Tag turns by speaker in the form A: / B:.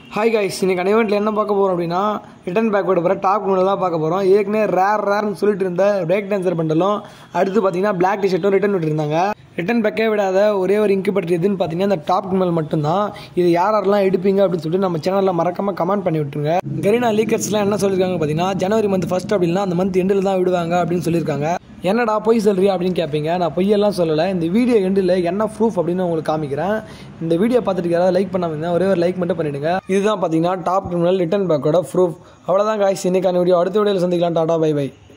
A: hi guys இன்னைக்கு அனைவெண்ட்டில் என்ன பார்க்க போகிறோம் அப்படின்னா ரிட்டன் பேக்கோட போகிற டாப் மூணு தான் பார்க்க போகிறோம் ஏற்கனவே ரேர் ரேர்னு சொல்லிட்டு இருந்த பிரேக் டான்சர் பண்டலும் அடுத்து பார்த்தீங்கன்னா பிளாக் டிஷர்ட்டும் ரிட்டன் விட்டுருந்தாங்க ரிட்டன் பேக்கே விடாத ஒரே ஒரு இன்குபேட்டர் எதுன்னு பார்த்தீங்கன்னா இந்த டாப் மேல் மட்டும்தான் இது யார் யாரெல்லாம் எடுப்பீங்க அப்படின்னு சொல்லிட்டு நம்ம சேனலில் மறக்காம கமெண்ட் பண்ணி விட்டுருங்க கரீனா லீக்கர்ஸ்லாம் என்ன சொல்லியிருக்காங்க பார்த்தீங்கன்னா ஜனவரி மந்த் ஃபர்ஸ்ட் அப்படின்னா அந்த மந்த் எண்டில் தான் விடுவாங்க அப்படின்னு சொல்லியிருக்காங்க என்னடா பொய் சொல்றியா அப்படின்னு கேட்பீங்க நான் பொய்யெல்லாம் சொல்லலை இந்த வீடியோ எண்டில் என்ன ப்ரூஃப் அப்படின்னு உங்களுக்கு காமிக்கிறேன் இந்த வீடியோ பார்த்துட்டு யாராவது லைக் பண்ணாம இருந்தா ஒரே ஒரு லைக் மட்டும் பண்ணிடுங்க இதுதான் பார்த்தீங்கன்னா டாப் கிரிமினல் ரிட்டன் பேக்கோட ப்ரூஃப் அவ்வளோதான் காய்ஸ் இன்னைக்கான வீடியோ அடுத்த வீடியோவில் சந்திக்கலாம் டாடா பை பை